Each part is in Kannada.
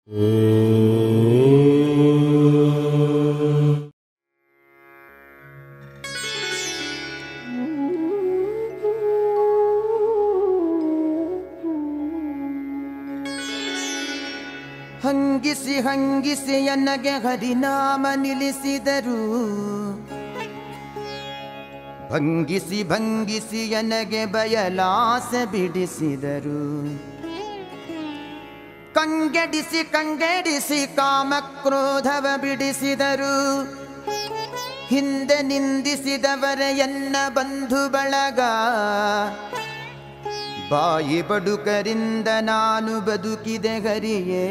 ಹಂಗಿಸಿ ಹಂಗಿಸಿ ಎನ್ನಗೆ ಹರಿನಾಮ ನಿಲ್ಲಿಸಿದರು ಭಂಗಿಸಿ ಭಂಗಿಸಿ ಎನಗೆ ಬಯಲಾಸ ಬಿಡಿಸಿದರು ಕಂಗೆಡಿಸಿ ಕಂಗೆಡಿಸಿ ಕಾಮಕ್ರೋಧವ ಬಿಡಿಸಿದರು ಹಿಂದೆ ನಿಂದಿಸಿದವರ ಎನ್ನ ಬಂಧು ಬಳಗ ಬಾಯಿ ಬಡುಕರಿಂದ ನಾನು ಬದುಕಿದೆ ಹರಿಯೇ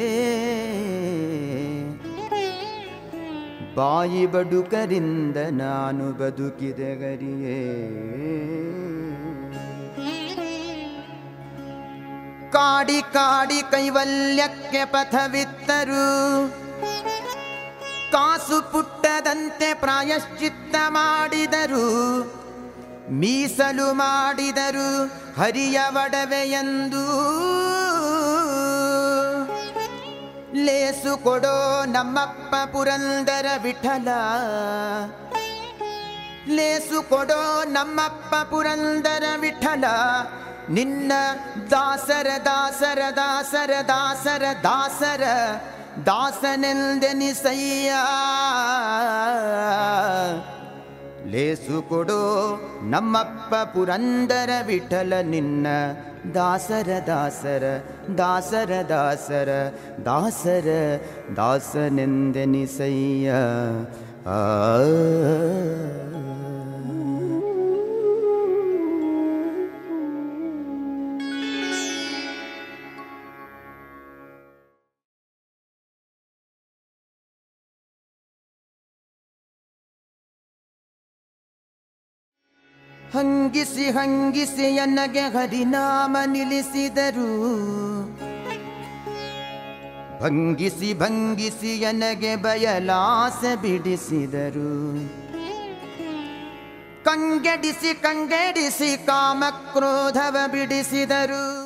ಬಾಯಿ ಬಡುಕರಿಂದ ನಾನು ಬದುಕಿದೆ ಗರಿಯೇ ಕಾಡಿ ಕಾಡಿ ಕೈವಲ್ಯಕ್ಕೆ ಪಥವಿತ್ತರು ಕಾಸು ಪುಟ್ಟದಂತೆ ಪ್ರಾಯಶ್ಚಿತ್ತ ಮಾಡಿದರು ಮೀಸಲು ಮಾಡಿದರು ಹರಿಯ ಒಡವೆಯೆಂದು ಲೇಸು ಕೊಡೋ ನಮ್ಮಪ್ಪ ಪುರಂದರ ವಿಠಲ ಲೇಸು ಕೊಡೋ ನಮ್ಮಪ್ಪ ಪುರಂದರ ವಿಠಲ ನಿನ್ನ ದಾಸರ ದಾಸರ ದಾಸರ ದಾಸರ ದಾಸರ ದಾಸನೆಂದೆನಿಸಯ್ಯ ಲೇಸು ಕೊಡೋ ನಮ್ಮಪ್ಪ ಪುರಂದರ ವಿಠಲ ನಿನ್ನ ದಾಸರ ದಾಸರ ದಾಸರ ದಾಸರ ದಾಸರ ದಾಸನೆಂದೆನಿಸಯ್ಯ ಆ ಹಂಗಿಸಿ ಹಂಗಿಸಿ ಎನ್ನಗೆ ಹರಿನಾಮ ನಿಲ್ಲಿಸಿದರು ಭಂಗಿಸಿ ಭಂಗಿಸಿ ಎನಗೆ ಬಯಲಾಸ ಬಿಡಿಸಿದರು ಕಂಗೆಡಿಸಿ ಕಂಗೆಡಿಸಿ ಕಾಮಕ್ರೋಧವ ಬಿಡಿಸಿದರು